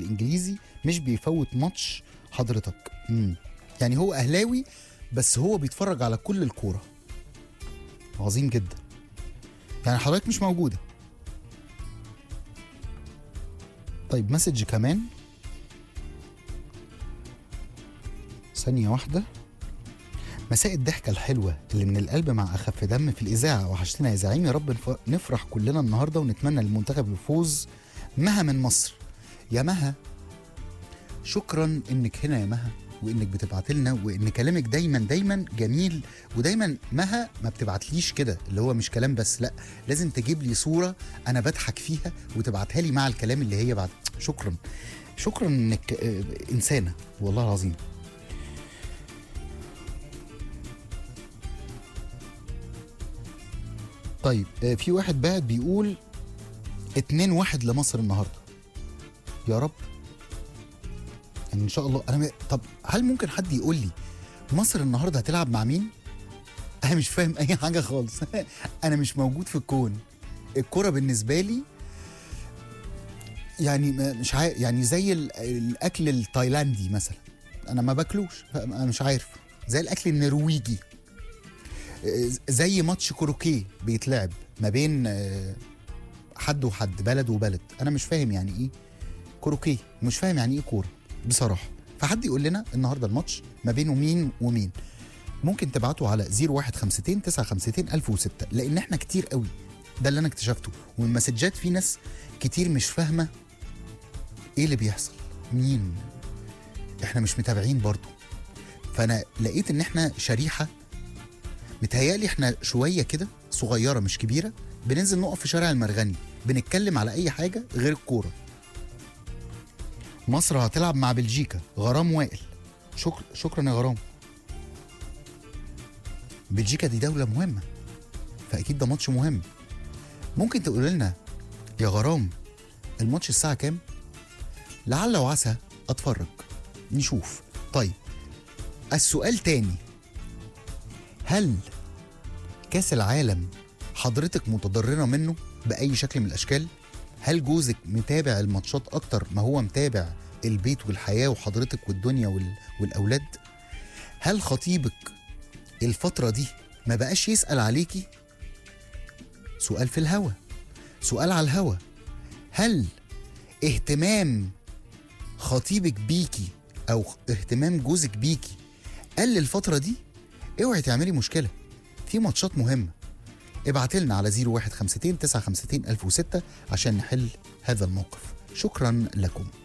الانجليزي مش بيفوت ماتش حضرتك مم. يعني هو اهلاوي بس هو بيتفرج على كل الكوره عظيم جدا يعني حضرتك مش موجوده طيب مسج كمان ثانية واحدة مساء الضحكة الحلوة اللي من القلب مع أخف دم في الإذاعة وحشتنا يا زعيم يا رب نف- نفرح كلنا النهاردة ونتمنى للمنتخب الفوز مها من مصر يا مها شكرا إنك هنا يا مها وإنك بتبعت لنا وإن كلامك دايما دايما جميل ودايما مها ما بتبعتليش كده اللي هو مش كلام بس لا لازم تجيب لي صورة أنا بضحك فيها وتبعتها لي مع الكلام اللي هي بعد شكرا شكرا إنك آه، إنسانة والله العظيم طيب آه، في واحد بعد بيقول اتنين واحد لمصر النهارده يا رب يعني ان شاء الله انا م... طب هل ممكن حد يقول لي مصر النهارده هتلعب مع مين؟ انا مش فاهم اي حاجه خالص انا مش موجود في الكون الكرة بالنسبه لي يعني ما- مش عارف يعني زي ال- الاكل التايلاندي مثلا انا ما باكلوش انا مش عارف زي الاكل النرويجي زي ماتش كروكيه بيتلعب ما بين آه، حد وحد بلد وبلد انا مش فاهم يعني ايه كروكيه مش فاهم يعني ايه كوره بصراحه فحد يقول لنا النهارده الماتش ما بينه مين ومين ممكن تبعتوا على 0152 952 1006 لان احنا كتير قوي ده اللي انا اكتشفته والمسجات في ناس كتير مش فاهمه ايه اللي بيحصل مين احنا مش متابعين برضو فانا لقيت ان احنا شريحه متهيألي احنا شويه كده صغيره مش كبيره بننزل نقف في شارع المرغني بنتكلم على اي حاجه غير الكوره مصر هتلعب مع بلجيكا غرام وائل شكر شكرا يا غرام بلجيكا دي دوله مهمه فاكيد ده ماتش مهم ممكن تقول لنا يا غرام الماتش الساعه كام لعل وعسى اتفرج نشوف طيب السؤال تاني هل كاس العالم حضرتك متضررة منه بأي شكل من الأشكال؟ هل جوزك متابع الماتشات أكتر ما هو متابع البيت والحياة وحضرتك والدنيا وال... والأولاد؟ هل خطيبك الفترة دي ما بقاش يسأل عليكي؟ سؤال في الهوا سؤال على الهوا هل اهتمام خطيبك بيكي أو اهتمام جوزك بيكي قل الفترة دي؟ اوعي تعملي مشكله في ماتشات مهمه ابعت لنا على 0152 952 1006 عشان نحل هذا الموقف شكرا لكم